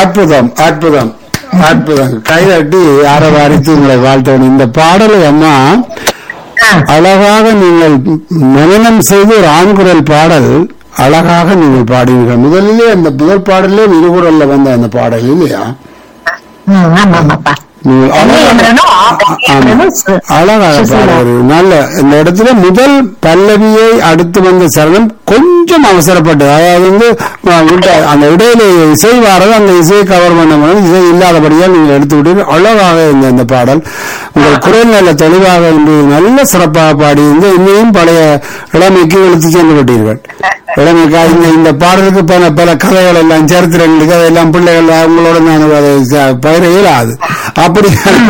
அற்புதம் அற்புதம் அற்புதம் கைதட்டி ஆரவாரித்து உங்களை வாழ்த்தவன் இந்த பாடலை அம்மா ஆ, அழகாக நீங்கள் மனனம் செய்து ஒரு ஆண்குரல் பாடல் அழகாக நீங்கள் பாடுவீர்கள் முதலிலே அந்த முதல் பாடலே இருகுரல்ல வந்த அந்த பாடல் இல்லையா ம், ஆமா ஆமாப்பா நீங்கள் என்ன அழகாக- எந்திரனோ, ஆ- எந்திரனோ சு- அழகாக சுசீலா. பாடுவது நல்ல இந்த இடத்துல முதல் பல்லவியை அடுத்து வந்த சரணம் கொஞ்சம் அவசரப்பட்டது அதாவது வந்து ஆ, விட்ட- அந்த இடையில இசை வாரது அந்த இசையை கவர் பண்ண முடியும் இசை இல்லாதபடியால் நீங்கள் எடுத்து விட்டு அழகாக இருந்த இந்த பாடல் உங்கள் குரல் நல்ல தெளிவாக இருந்து நல்ல சிறப்பாக பாடியிருந்து இன்னும் பழைய இளமைக்கு இழுத்து சென்று விட்டீர்கள் இளமைக்கா இந்த இந்த பாடலுக்கு பல பல கதைகள் எல்லாம் சரித்திரங்களுக்கு அதெல்லாம் பிள்ளைகள் அவங்களோட நான் அதை ச- பயிர இயலாது அப்படி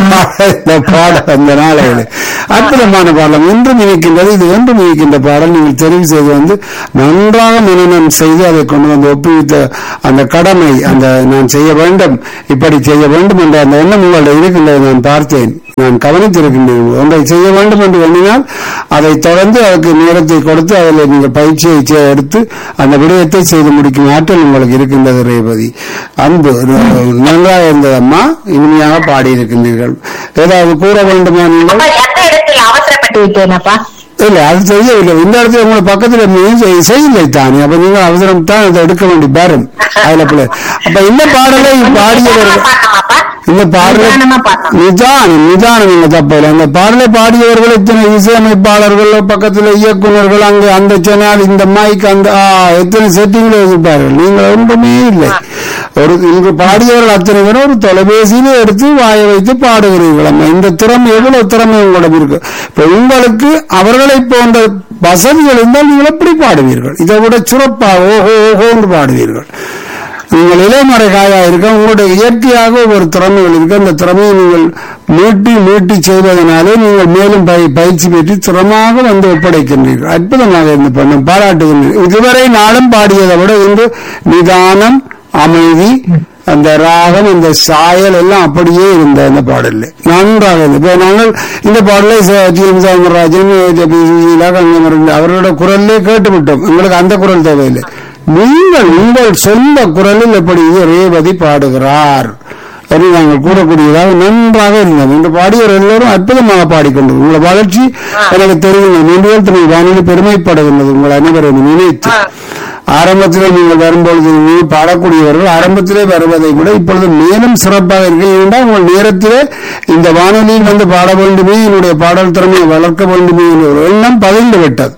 இந்த பாடல் அந்த நாளையில் அற்புதமான பாடல் ஒன்று நினைக்கின்றது இது ஒன்று நினைக்கின்ற பாடல் நீங்கள் தெரிவு செய்து வந்து நன்றாக மனநம் செய்து அதை கொண்டு வந்து ஒப்புவித்த அந்த கடமை அந்த நான் செய்ய வேண்டும் இப்படி செய்ய வேண்டும் என்ற அந்த எண்ணம் உங்களிடம் இருக்கின்றது நான் பார்த்தேன் நான் கவனித்திருக்கின்றேன் ஒன்றை செய்ய வேண்டும் என்று எண்ணினால் அதை தொடர்ந்து அதற்கு நேரத்தை கொடுத்து அதில் நீங்கள் பயிற்சியை செ- எடுத்து அந்த விடயத்தை செய்து முடிக்கும் ஆற்றல் உங்களுக்கு இருக்கின்றது ரேவதி அன்பு ர- நன்றாக இருந்தது அம்மா இனிமையாக பாடியிருக்கின்றீர்கள் ஏதாவது கூற வேண்டுமா நீங்கள் அப்பா, எந்த இடத்துல அவசரப்பட்டு விட்டேனப்பா இல்ல அது செய்யவில்லை இந்த இடத்துல உங்களை பக்கத்துல மீன் செய்- செய்யலை தானே அப்ப நீங்க அவசரம் தான் அதை எடுக்க வேண்டி பாரும் அதுல பிள்ளை அப்ப இந்த பாடலை பாடியவர்கள் பாடலாமாப்பா? இந்த பாடலை நிதானமா பாடலாம். நிதானம் நிதானம் இந்த தப்பில்லை அந்த பாடலை பாடியவர்கள் இத்தனை இசையமைப்பாளர்கள் பக்கத்துல இயக்குனர்கள் அங்க அந்த சேனல் இந்த மைக் அந்த ஆ, எத்தனை செட்டிங்ல வச்சிருப்பார்கள் நீங்கள் ஒன்றுமே இல்லை ஒரு இங்கு பாடியவர்கள் அத்தனை பேரும் ஒரு தொலைபேசியில எடுத்து வாய வைத்து பாடுகிறீர்கள் அம்மா. இந்த திறமை எவ்வளவு திறமை உங்களிடம் இருக்கு இப்ப உங்களுக்கு அவர்களை போன்ற வசதிகள் இருந்தால் நீங்கள் எப்படி பாடுவீர்கள் இதை விட சிறப்பாக ஓஹோ ஓஹோன்னு பாடுவீர்கள் நீங்கள் இலைமறை காயா இருக்க உங்களுடைய இயற்கையாக ஒரு திறமைகள் இருக்கு அந்த திறமையை நீங்கள் மீட்டி மீட்டி செய்வதனாலே நீங்கள் மேலும் பய- பயிற்சி பெற்று திறமாக வந்து ஒப்படைக்கின்றீர்கள் அற்புதமாக இருந்து பண்ணும் பாராட்டுகின்றீர்கள் இதுவரை நாளும் பாடியதை விட இன்று நிதானம் அமைதி அந்த ராகம் அந்த சாயல் எல்லாம் அப்படியே இருந்த அந்த பாடல்ல நன்றாக இருந்தது இப்ப நாங்கள் இந்த பாடலை ச- T M Soundararajan J P Susheela Gangamaran அவரோட குரல்லே கேட்டுவிட்டோம் எங்களுக்கு அந்த குரல் தேவையில்லை நீங்கள் உங்கள் சொந்த குரலில் எப்படி இது ரேவதி பாடுகிறார் என்று நாங்கள் கூறக்கூடியதாக நன்றாக இருந்தது இந்த பாடியவர் எல்லோரும் அற்புதமாக பாடிக்கொண்டது உங்களை வளர்ச்சி எனக்கு தெரியும் நீங்கள் தமிழ் வானொலி பெருமைப்படுகின்றது உங்கள் அனைவரும் நினைத்து ஆரம்பத்தில் நீங்கள் வரும்பொழுது நீங்கள் பாடக்கூடியவர்கள் ஆரம்பத்திலே வருவதை விட இப்பொழுது மேலும் சிறப்பாக இருக்கிறீர்கள் உங்கள் நேரத்திலே இந்த வானொலியில் வந்து பாட வேண்டுமே என்னுடைய பாடல் திறமையை வளர்க்க வேண்டுமே என்ற ஒரு எண்ணம் பதிந்து விட்டது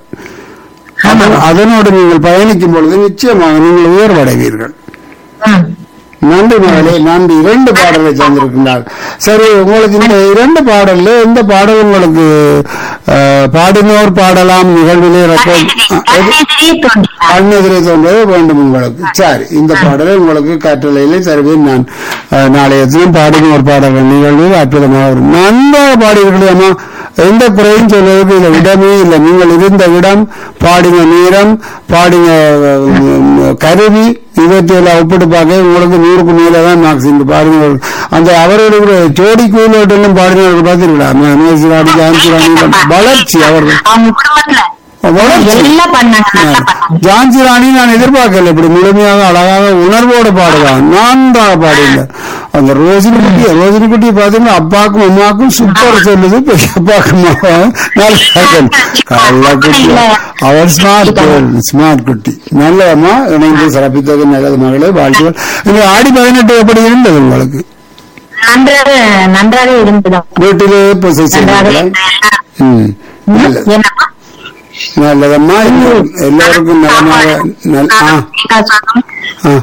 அதன்- அதனோடு நீங்கள் பயணிக்கும் பொழுது நிச்சயமாக நீங்கள் உயர்வடைவீர்கள் ம். நன்றி மகளே நன்றி இரண்டு பாடலை தந்திருக்கின்றார் சரி உங்களுக்கு இந்த இரண்டு பாடல்ல எந்த பாடல் உங்களுக்கு அஹ், பாடினோர் பாடலாம் நிகழ்விலே ரெக்கார்ட் கண்ணெதிரே தோன்றினார். கண்ணெதிரே தோன்றது வேண்டும் உங்களுக்கு சரி இந்த பாடலை உங்களுக்கு கட்டளையிலே தருவேன் நான் அஹ், நாளைய தினம் பாடினோர் பாடல்கள் நிகழ்வில் அற்புதமாக வரும் நன்றாக பாடுவீர்களே அம்மா எந்த குறையும் சொல்வதற்கு இல்லை இடமே இல்லை நீங்கள் இருந்த இடம் பாடின நேரம் பாடின அஹ், கருவி இவற்றையெல்லாம் ஒப்பிட்டு பார்க்க உங்களுக்கு நூறுக்கு மேலே தான் மார்க்ஸ் இந்த பாடினவர்கள் அந்த அவர்களுடைய ஜோடி கூலோட்டெல்லாம் பாடினவர்கள் பார்த்துருக்கலாம் ஜான்சி ராணி வளர்ச்சி அவர்கள் அவங்க குடும்பத்துல வளர்ச்சி எல்லாம் பண்ணாங்க நல்லா பண்ணாங்க ஜான்சி ராணி நான் எதிர்பார்க்கல இப்படி முழுமையாக அழகாக உணர்வோடு பாடுவான் நன்றாக பாடினார் அந்த ரோஜினி குட்டி ரோஜினி குட்டி பாத்தீங்கன்னா அப்பாக்கும் அம்மாக்கும் சூப்பர் சொல்லுது பெரியப்பாக்கும் அம்மாவும் நல்லா சொல்லு. கள்ள குட்டி அவர் ஸ்மார்ட் ஸ்மார்ட் குட்டி நல்லதம்மா இணைந்து சிறப்பித்தது நல்லது மகளே வாழ்த்துகள் இந்த ஆடி பதினெட்டு எப்படி இருந்தது உங்களுக்கு நன்றாக நன்றாக இருந்தது வீட்டிலே பூசை நன்றாக செய்தீங்களா இருந்தது. ம் நல்லது என்னப்பா நல்லதம்மா எல்லோருக்கும் நலமாக நல்- ஆ தேங்காய் சாதம், ஆ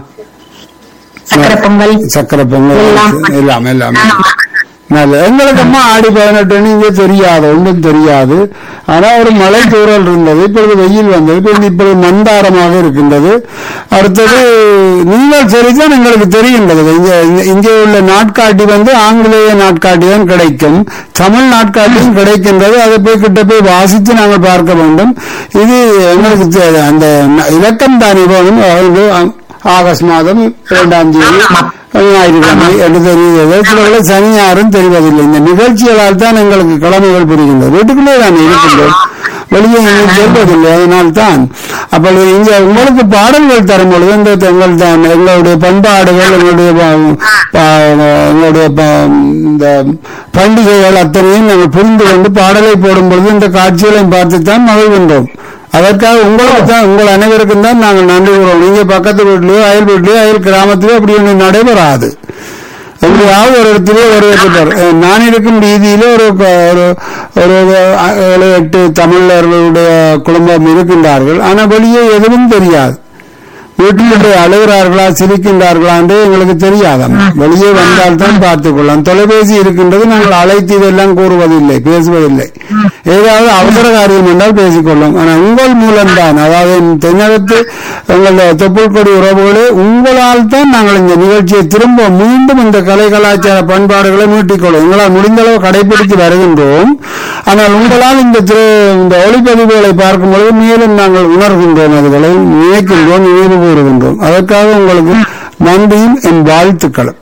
சக்கரை பொங்கல் சக்கரை பொங்கல் எல்லாம் எல்லாம் எல்லாம் ஆமா. நல்ல எங்களுக்கு அம்மா ஆடி பதினெட்டு இங்கே தெரியாது ஒன்றும் தெரியாது ஆனா ஒரு மழை தூறல் இருந்தது இப்பொழுது வெயில் வந்தது இப்பொழுது இப்பொழுது மந்தாரமாக இருக்கின்றது அடுத்தது நீங்கள் சரிதான் எங்களுக்கு தெரிகின்றது இங்க இங்க- இங்கே உள்ள நாட்காட்டி வந்து ஆங்கிலேய நாட்காட்டி தான் கிடைக்கும் தமிழ் நாட்காட்டியும் கிடைக்கின்றது அதை போய் கிட்ட போய் வாசித்து நாங்கள் பார்க்க வேண்டும் இது எங்களுக்கு தெ- அந்த ந- இலக்கம் தானே வேணும் அதாவது ஆகஸ்ட் மாதம் இரண்டாம் தேதி ஞாயிற்றுக்கிழமை என்று தெரிகிறது சிலர்களை சனி யாரும் தெரிவதில்லை இந்த நிகழ்ச்சிகளால் தான் எங்களுக்கு கிழமைகள் புரிகின்றது வீட்டுக்குள்ளே தான் இருக்கின்றோம் வெளியே எங்கேயும் செல்வதில்லை அதனால்தான் அப்பொழுது இங்க உங்களுக்கு பாடல்கள் தரும் பொழுது இந்த எங்கள் தான் எங்களுடைய பண்பாடுகள் எங்களுடைய ப- ப- எங்களுடைய ப- இந்த பண்டிகைகள் அத்தனையும் நாங்கள் புரிந்து கொண்டு பாடலை போடும் பொழுது இந்த காட்சிகளையும் பார்த்துத்தான் மகிழ்கின்றோம் அதற்காக உங்களுக்கு தான் உங்கள் அனைவருக்கும் தான் நாங்கள் நன்றி கூறுவோம் நீங்க பக்கத்து வீட்லயோ அயல் வீட்லயோ அயல் கிராமத்திலயோ அப்படி ஒன்று நடைபெறாது எங்கேயாவது ஒரு இடத்திலே ஒரு இருப்பார் நான் இருக்கும் ரீதியிலே ஒரு க- ஒரு ஒரு அஹ், ஏழு எட்டு தமிழர்களுடைய குடும்பம் இருக்கின்றார்கள் ஆனால் வெளியே எதுவும் தெரியாது வீட்டில் போய் அழுகிறார்களா சிரிக்கின்றார்களா என்று எங்களுக்கு தெரியாதம்மா வெளியே வந்தால் தான் பார்த்துக் கொள்ளலாம் தொலைபேசி இருக்கின்றது நாங்கள் அழைத்து இதெல்லாம் கூறுவதில்லை பேசுவதில்லை ஏதாவது அவசர காரியம் என்றால் பேசிக்கொள்ளும் ஆனால் உங்கள் மூலம்தான் அதாவது தென்னகத்து எங்களுடைய தொப்புள் கொடி உறவுகளே உங்களால் தான் நாங்கள் இந்த நிகழ்ச்சியை திரும்ப மீண்டும் இந்த கலை கலாச்சார பண்பாடுகளை மீட்டிக்கொள்ளும் எங்களால் முடிந்தளவு கடைபிடித்து வருகின்றோம் ஆனால் உங்களால் இந்த திரு இந்த ஒளிப்பதிவுகளை பார்க்கும் பொழுது மேலும் நாங்கள் உணர்கின்றோம் அதுகளை நினைக்கின்றோம் நினைவு கூறுகின்றோம் அதற்காக உங்களுக்கு நன்றியும் என் வாழ்த்துக்களும்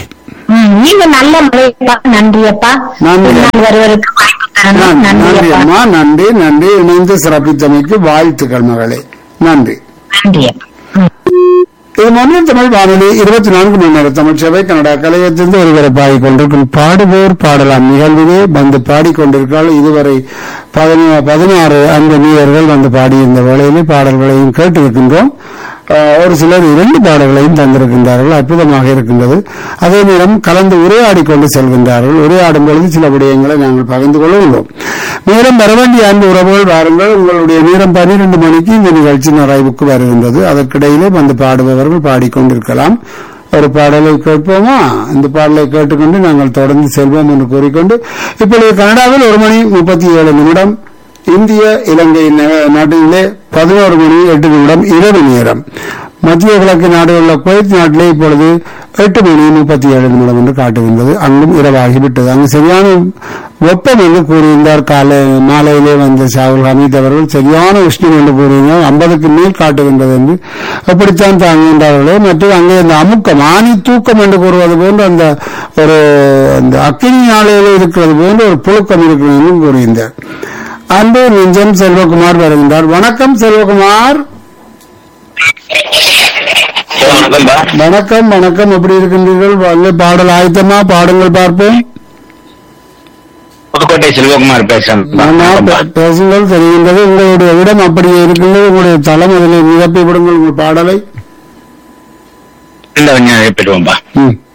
ம், நீங்க நல்ல முறைப்பா நன்றி அப்பா நன்றி. திருநாள் வருவதற்கு வாய்ப்பு தரணும் நன்றி நன்றி நன்றி அப்பா அம்மா நன்றி நன்றி இணைந்து சிறப்பித்தமைக்கு வாழ்த்துக்கள் மகளே நன்றி நன்றி அப்பா ம். இது மொழியின் தமிழ் வானொலி இருபத்தி நான்கு மணி நேர தமிழ் சேவை கனடா கலையத்திலிருந்து ஒருவரை பாடிக்கொண்டிருக்கும் பாடுவோர் பாடலாம் நிகழ்விலே வந்து பாடிக்கொண்டிருக்கிறார்கள் இதுவரை பதினா- பதினாறு அன்பு நீயர்கள் வந்து பாடியிருந்த வேளையிலே பாடல்களையும் கேட்டிருக்கின்றோம் ஆஹ், ஒரு சிலர் இரண்டு பாடல்களையும் தந்திருக்கின்றார்கள் அற்புதமாக இருக்கின்றது அதே நேரம் கலந்து உரையாடி கொண்டு செல்கின்றார்கள் உரையாடும் பொழுது சில விடயங்களை நாங்கள் பகிர்ந்து கொள்ள உள்ளோம் நேரம் வர வேண்டிய அன்பு உறவுகள் வாருங்கள் உங்களுடைய நேரம் பன்னிரண்டு மணிக்கு இந்த நிகழ்ச்சி நிறைவுக்கு வருகின்றது அதற்கிடையிலே வந்து பாடுபவர்கள் பாடிக்கொண்டிருக்கலாம் ஒரு பாடலை கேட்போமா இந்த பாடலை கேட்டுக்கொண்டு நாங்கள் தொடர்ந்து செல்வோம் என்று கூறிக்கொண்டு இப்பொழுது கனடாவில் ஒரு மணி முப்பத்தி ஏழு நிமிடம் இந்திய இலங்கை ந- நாட்டிலே பதினோரு மணி எட்டு நிமிடம் இரவு நேரம் மத்திய கிழக்கு நாடுகளில் குவைத் நாட்டிலே இப்பொழுது எட்டு மணி முப்பத்தி ஏழு நிமிடம் என்று காட்டுகின்றது அங்கும் இரவாகிவிட்டது அங்கு சரியான வெப்பம் என்று கூறியிருந்தார் காலை மாலையிலே வந்த ஷாகுல் ஹமீத் அவர்கள் சரியான உஷ்ணம் என்று கூறினார் ஐம்பதுக்கு மேல் காட்டுகின்றது என்று அப்படித்தான் தாங்குகின்றார்களே மற்றும் அங்கே அந்த அமுக்கம் ஆணி தூக்கம் என்று கூறுவது போன்று அந்த ஒரு அந்த அக்கினி நாளையில இருக்கிறது போன்று ஒரு புழுக்கம் இருக்கிறது என்றும் கூறியிருந்தார் அன்பு நெஞ்சம் செல்வகுமார் வருகின்றார் வணக்கம் செல்வகுமார் வணக்கம்பா வணக்கம் வணக்கம் எப்படி இருக்கின்றீர்கள் வல்ல பாடல் ஆயத்தமா பாடுங்கள் பார்ப்போம் புதுக்கோட்டை செல்வகுமார் பேசுறேன் ஆமா, பே- பேசுங்கள் தெரிகின்றது உங்களுடைய இடம் அப்படியே இருக்கின்றது உங்களுடைய தளம் அதில் நிரப்பி விடுங்கள் உங்கள் பாடலை இந்த கொஞ்சம் எழுப்பிடுவோம்பா ம்